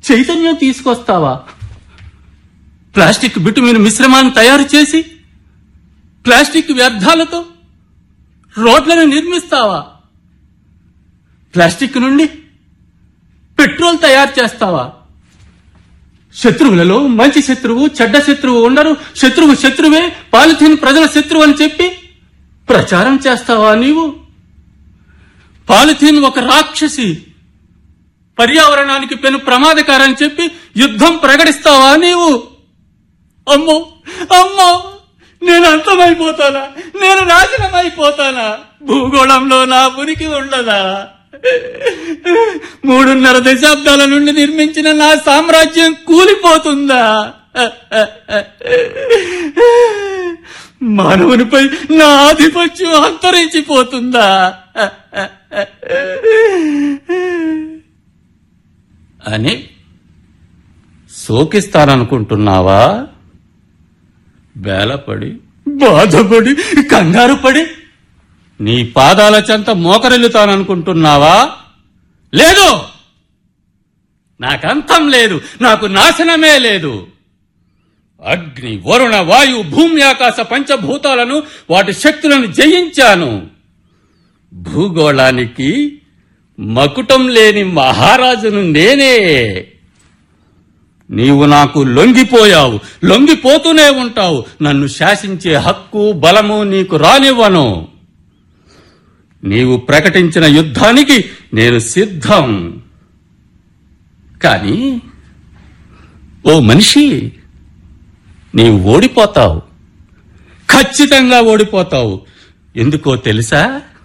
చైతన్యం తీసుకొస్తావా ప్లాస్టిక్ బిటుమిన మిశ్రమాన్ని తయారు చేసి ప్లాస్టిక్ వ్యర్థాలతో రోడ్లను నిర్మిస్తావా ప్లాస్టిక్ నుండి పెట్రోల్ తయారు చేస్తావా శత్రువులలో మంచి శత్రువు చెడ్డ శత్రువు ఉండరు శత్రువు శత్రువే పాలిథీన్ ప్రజల శత్రువు అని చెప్పి ప్రచారం చేస్తావా నీవు పాలిథీన్ ఒక రాక్షసి పర్యావరణానికి పెను ప్రమాదకారని చెప్పి యుద్ధం ప్రకటిస్తావా నీవు అమ్మో అమ్మో నేను అంతమైపోతానా నేను నాశనం అయిపోతానా భూగోళంలో నా ఉనికి ఉండదా మూడున్నర దశాబ్దాల నుండి నిర్మించిన నా సామ్రాజ్యం కూలిపోతుందా మానవునిపై నా ఆధిపత్యం అంతరించిపోతుందా అని సోకిస్తాననుకుంటున్నావా బేలపడి బాధపడి కంగారు పడి నీ పాదాల చెంత మోకరిల్లుతాననుకుంటున్నావా లేదు నాకంతం లేదు నాకు నాశనమే లేదు అగ్ని వరుణ వాయు భూమి ఆకాశ పంచభూతాలను వాటి శక్తులను జయించాను భూగోళానికి మకుటం లేని మహారాజును నేనే నీవు నాకు లొంగిపోయావు లొంగిపోతూనే ఉంటావు నన్ను శాసించే హక్కు బలము నీకు రానివ్వను నీవు ప్రకటించిన యుద్ధానికి నేను సిద్ధం కానీ ఓ మనిషి నీవు ఓడిపోతావు ఖచ్చితంగా ఓడిపోతావు ఎందుకో తెలుసా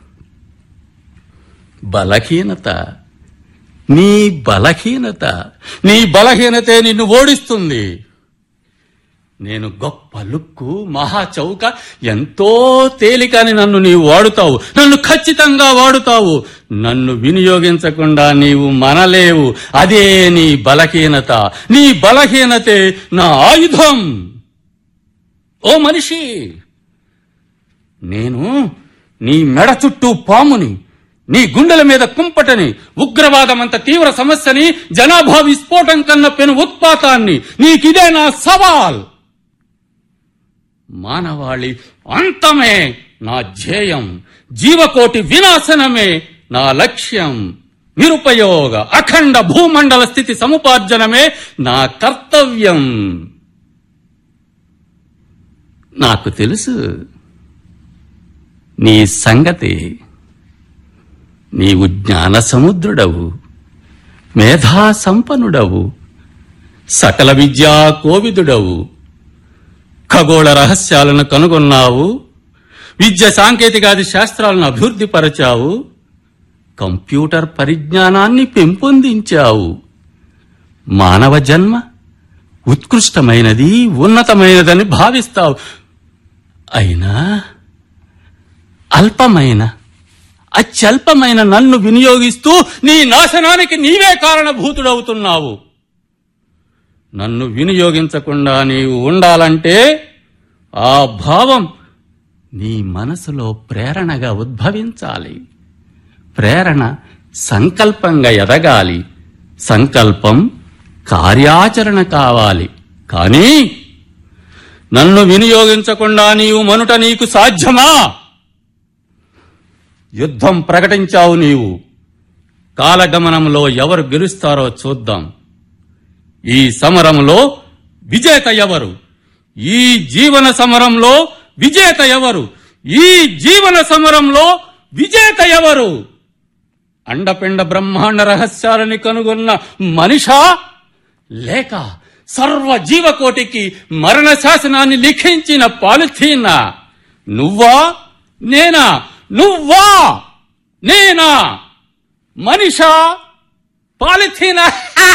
బలహీనత నీ బలహీనత నీ బలహీనతే నిన్ను ఓడిస్తుంది నేను గొప్ప లుక్కు మహా చౌక ఎంతో తేలికని నన్ను నీవు వాడుతావు నన్ను ఖచ్చితంగా వాడుతావు నన్ను వినియోగించకుండా నీవు మనలేవు అదే నీ బలహీనత నీ బలహీనతే నా ఆయుధం ఓ మనిషి నేను నీ మెడ చుట్టూ పాముని నీ గుండెల మీద కుంపటని ఉగ్రవాదమంత తీవ్ర సమస్యని జనాభా విస్ఫోటం కన్న పెను ఉత్పాతాన్ని నీకిదే నా సవాల్ మానవాళి అంతమే నా ధ్యేయం జీవకోటి వినాశనమే నా లక్ష్యం నిరుపయోగ అఖండ భూమండల స్థితి సముపార్జనమే నా కర్తవ్యం నాకు తెలుసు నీ సంగతి నీవు జ్ఞాన సముద్రుడవు మేధా సంపన్నుడవు సకల విద్యా కోవిదుడవు ఖగోళ రహస్యాలను కనుగొన్నావు విద్య సాంకేతికాది శాస్త్రాలను అభివృద్ధి పరచావు కంప్యూటర్ పరిజ్ఞానాన్ని పెంపొందించావు మానవ జన్మ ఉత్కృష్టమైనది ఉన్నతమైనదని భావిస్తావు అయినా అల్పమైన అత్యల్పమైన నన్ను వినియోగిస్తూ నీ నాశనానికి నీవే కారణభూతుడవుతున్నావు నన్ను వినియోగించకుండా నీవు ఉండాలంటే ఆ భావం నీ మనసులో ప్రేరణగా ఉద్భవించాలి ప్రేరణ సంకల్పంగా ఎదగాలి సంకల్పం కార్యాచరణ కావాలి కానీ నన్ను వినియోగించకుండా నీవు మనుట నీకు సాధ్యమా యుద్ధం ప్రకటించావు నీవు కాలగమనంలో ఎవరు గెలుస్తారో చూద్దాం ఈ సమరంలో విజేత ఎవరు ఈ జీవన సమరంలో విజేత ఎవరు ఈ జీవన సమరంలో విజేత ఎవరు అండపిండ బ్రహ్మాండ రహస్యాలని కనుగొన్న మనిషా లేక సర్వ జీవకోటికి మరణ శాసనాన్ని లిఖించిన పాలిథీనా నువ్వా నేనా నువ్వా నేనా మనిషా పాలిథీనా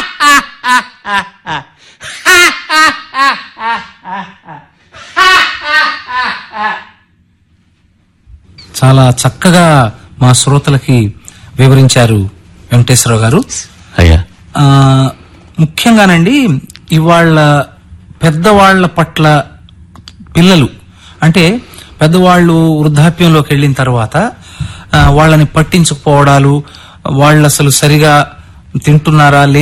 చాలా చక్కగా మా శ్రోతలకి వివరించారు వెంకటేశ్వరరావు గారు అయ్యా ఆ, ముఖ్యంగానండి ఇవాళ పెద్దవాళ్ల పట్ల పిల్లలు అంటే పెద్దవాళ్ళు వృద్ధాప్యంలోకి వెళ్ళిన తర్వాత ఆ, వాళ్ళని పట్టించుకోవడాలు వాళ్ళు అసలు సరిగా తింటున్నారా